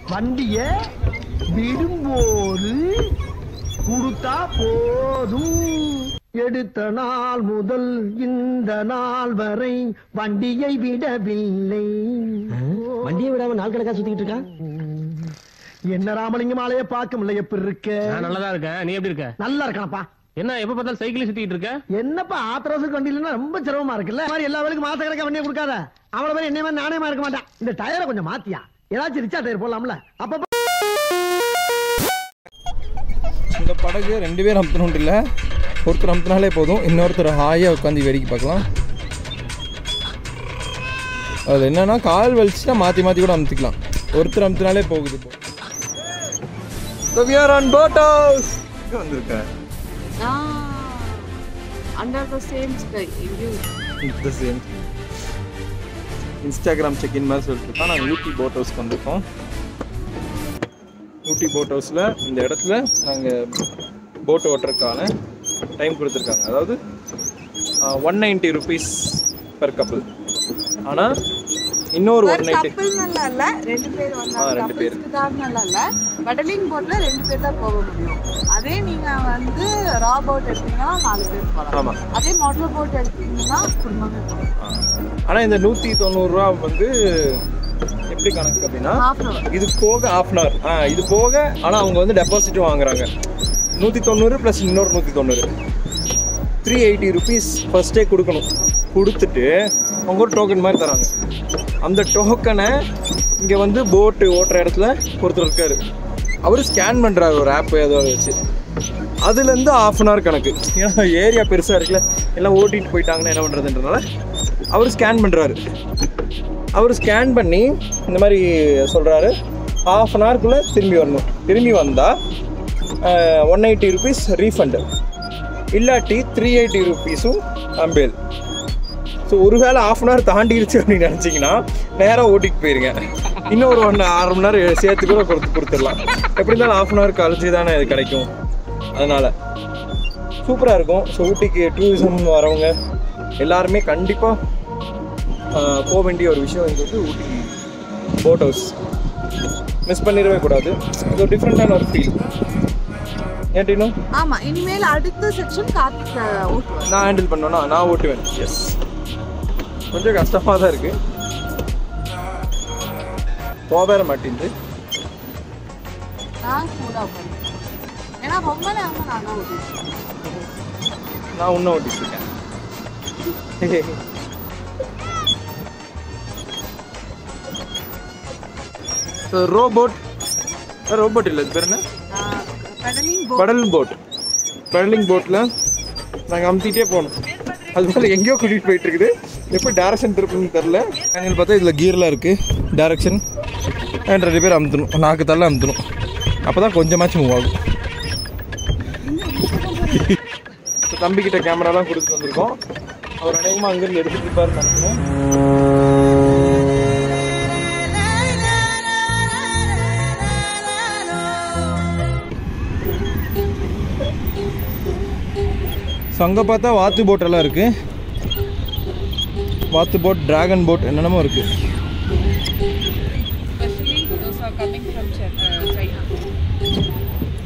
வண்டிய விடும்போது கொடுத்தா போதும் எடுத்த நாள் முதல் இந்த நாள் வரை வண்டியை விடவில்லை வண்டியை விடாம நாள் கணக்கா சுத்திக்கிட்டு இருக்கான் என்ன ராமலிங்கம் ஆலைய பார்க்க முடியல எப்படி இருக்க நான் நல்லதா இருக்கேன் நீ எப்படி இருக்க நல்லா இருக்கானப்பா என்ன எப்ப பார்த்தாலும் சைக்கிள் சுத்திட்டு இருக்க என்னப்பா ஆத்திரவசம் வண்டி இல்லைன்னா ரொம்ப சிரமமா இருக்குல்ல இந்த மாதிரி எல்லா வேலைக்கும் மாச கணக்கா வண்டியை கொடுக்காத அவள மாதிரி என்ன மாதிரி நாணயமா இருக்க மாட்டான் இந்த டயரை கொஞ்சம் மாத்தியா ஏதாச்சும் ரிச்சா டயர் போடலாம்ல அப்ப இந்த படகு ரெண்டு பேர் அமுத்தணும் இல்லை ஒருத்தர் அமுத்தினாலே போதும் இன்னொருத்தர் ஹாயாக உட்காந்து வேடிக்கை பார்க்கலாம் அது என்னன்னா கால் வலிச்சுட்டா மாற்றி மாற்றி கூட அமுத்திக்கலாம் ஒருத்தர் அமுத்தினாலே போகுது இப்போ So we are on boat house. எங்க வந்திருக்கேன் அண்டர் த சேம் ஸ்கை இங்கேயும் இந்த சேம் இன்ஸ்டாகிராம் செக்இன் மாதிரி சொல்லிட்டு இருக்கோம் நாங்கள் ஊட்டி போட் ஹவுஸ்க்கு வந்திருக்கோம் ஊட்டி போட் ஹவுஸில் இந்த இடத்துல நாங்கள் போட் ஓட்டுறதுக்கான டைம் கொடுத்துருக்காங்க அதாவது ஒன் நைன்ட்டி ருபீஸ் பர் கப்பல் ஆனால் இன்னொரு ஒன் நைன்ட்டி கப்பல் நல்லா இல்ல ரெண்டு பேர் ஆ, வந்தாங்க ரெண்டு பேர். கப்பல்ஸ்க்கு தான் நல்லா இல்ல பெடலிங் போட்ல ரெண்டு பேர் தான் போக முடியும் அதே நீங்க வந்து ரா போட் எடுத்தீங்கன்னா நாலு பேர் போகலாம் ஆமாம் அதே மோட்டர் போட் எடுத்தீங்கன்னா குடும்பமே போகலாம் ஆனால் இந்த நூற்றி தொண்ணூறுரூவா வந்து எப்படி கணக்கு அப்படின்னா ஹாஃப் அன் அவர் இது போக ஆஃப் அன் ஹவர் ஆ இது போக ஆனால் அவங்க வந்து டெபாசிட்டும் வாங்குறாங்க நூற்றி தொண்ணூறு ப்ளஸ் இன்னொரு நூற்றி தொண்ணூறு த்ரீ எயிட்டி ருபீஸ் ஃபர்ஸ்டே கொடுக்கணும் கொடுத்துட்டு அவங்க ஒரு டோக்கன் மாதிரி தராங்க அந்த டோக்கனை இங்கே வந்து போட்டு ஓட்டுற இடத்துல ஒருத்தர் இருக்காரு அவர் ஸ்கேன் பண்ணுறாரு ஒரு ஆப் ஏதோ வச்சு அதுலேருந்து ஆஃப் அன் ஹவர் கணக்கு ஏன்னா ஏரியா பெருசாக இருக்குல்ல எல்லாம் ஓட்டிட்டு போயிட்டாங்கன்னா என்ன பண்ணுறதுன்றனால அவர் ஸ்கேன் பண்ணுறாரு அவர் ஸ்கேன் பண்ணி இந்த மாதிரி சொல்கிறாரு ஆஃப் அன் ஹவர்க்குள்ளே திரும்பி வரணும் திரும்பி வந்தால் ஒன் எயிட்டி ருபீஸ் ரீஃபண்டு இல்லாட்டி த்ரீ எயிட்டி ருபீஸும் அம்பேல் ஸோ ஒருவேளை ஆஃப் அன் ஹவர் தாண்டிடுச்சு அப்படின்னு நினச்சிங்கன்னா நேராக ஓட்டிட்டு போயிருங்க இன்னும் ஒரு ஒன்று அரை மணி நேரம் சேர்த்து கூட கொடுத்து கொடுத்துடலாம் எப்படி இருந்தாலும் ஆஃப் அன் ஹவர் கழிச்சு தானே இது கிடைக்கும் அதனால் சூப்பராக இருக்கும் ஸோ ஊட்டிக்கு டூரிசம் வரவங்க எல்லாருமே கண்டிப்பாக போக வேண்டிய ஒரு விஷயம் இது வந்து ஊட்டி போட் ஹவுஸ் மிஸ் பண்ணிடவே கூடாது இது ஒரு டிஃப்ரெண்ட்டான ஒரு ஃபீல் ஏன்டினும் ஆமா இனிமேல் அடுத்த செக்ஷன் கார்த்திக் அஹ், ஓட்டுவார் நான் ஹேண்டில் பண்ணோன்னா நான் ஓட்டுவேன் எஸ் கொஞ்சம் கஷ்டமாக தான் இருக்கு போவேற மாட்டேங்குது நான் கூட உட்காந்து ஏன்னா ரொம்ப நேரமா நான் தான் ஓட்டிட்டு நான் இன்னும் ஓட்டிட்டு இருக்கேன் ஸோ ரோபோட் ரோபோட் இல்லை இது பேர் என்ன பெடலிங் போட் கடல் போட் பெடலிங் போட்டில் நாங்கள் அமுத்திட்டே போகணும் அது போல் எங்கேயோ கூட்டிகிட்டு போயிட்டு இருக்குது எப்போ டேரக்ஷன் திருப்பணும்னு தெரில ஃபைனல் பார்த்தா இதில் கீரில் இருக்குது டேரக்ஷன் அண்ட் ரெண்டு பேர் அமுத்தணும் நாக்கு தள்ள அமுத்தணும் அப்போ தான் கொஞ்சமாச்சும் மூவ் ஆகும் இப்போ தம்பிக்கிட்ட கேமராலாம் கொடுத்து வந்திருக்கோம் அவர் அநேகமாக அங்கேருந்து எடுத்துகிட்டு இருப்பாருன்னு நினைக்கிறேன் ஸோ அங்கே பார்த்தா வாத்து போட்டெல்லாம் இருக்குது வாத்து போட் டிராகன் போட் என்னென்னமோ இருக்குது especially those are coming from China. China.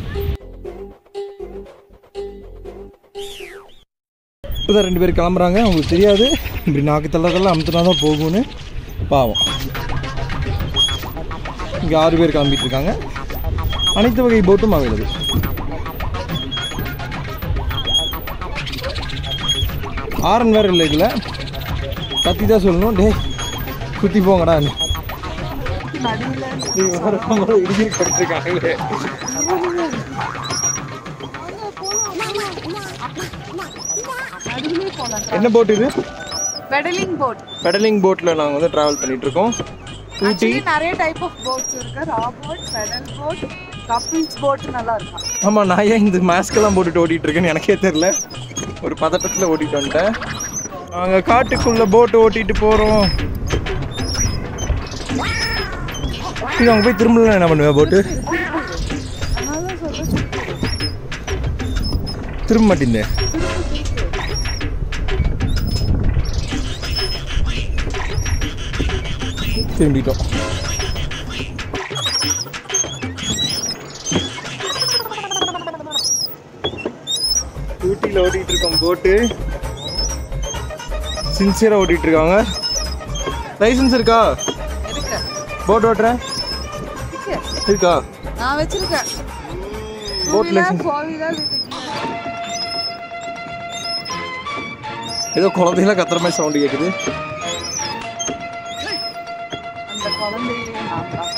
இப்போதான் ரெண்டு பேர் கிளம்புறாங்க அவங்களுக்கு தெரியாது இப்படி நாக்கு தள்ளதெல்லாம் அமுத்துனா தான் போகும்னு பாவம் இங்கே ஆறு பேர் கிளம்பிட்டு இருக்காங்க அனைத்து வகை போட்டும் அவைலபிள் ஆரன் வேறு இல்லை இதில் கத்தி தான் சொல்லணும் டே குத்தி போங்கடா இடிஞ்சு கொடுத்துருக்காங்களே நடுவுலயே போலாம் என்ன போட் இது பெடலிங் போட் பெடலிங் போட்டில் நாங்கள் வந்து ட்ராவல் பண்ணிட்டு இருக்கோம் ஊட்டி ஆக்சுவலி நிறைய டைப் ஆஃப் போட்ஸ் இருக்கு row boat pedal boat couples boat நல்லா இருக்கும் ஆமாம் நான் ஏன் இந்த மாஸ்க்கெல்லாம் போட்டுட்டு ஓட்டிட்டு இருக்கேன்னு எனக்கே தெரில ஒரு பதட்டத்தில் ஓட்டிட்டு வந்துட்டேன் நாங்கள் காட்டுக்குள்ளே போட்டு ஓட்டிட்டு போகிறோம் இது அங்கே போய் திரும்பலாம் என்ன பண்ணுவேன் போட்டு திரும்ப மாட்டேந்தேன் திரும்பிட்டோம் வீட்டில் ஓட்டிகிட்டு இருக்கோம் போட்டு சின்சியராக ஓட்டிகிட்டு இருக்காங்க லைசன்ஸ் இருக்கா இருக்கு போட் ஓட்டுறேன் இருக்கு இருக்கா நான் வச்சிருக்கேன் two Boat wheeler license. Four wheeler ஏதோ குழந்தைங்கள கத்துற மாதிரி சவுண்டு கேட்குது அந்த குழந்தையே நான் தான்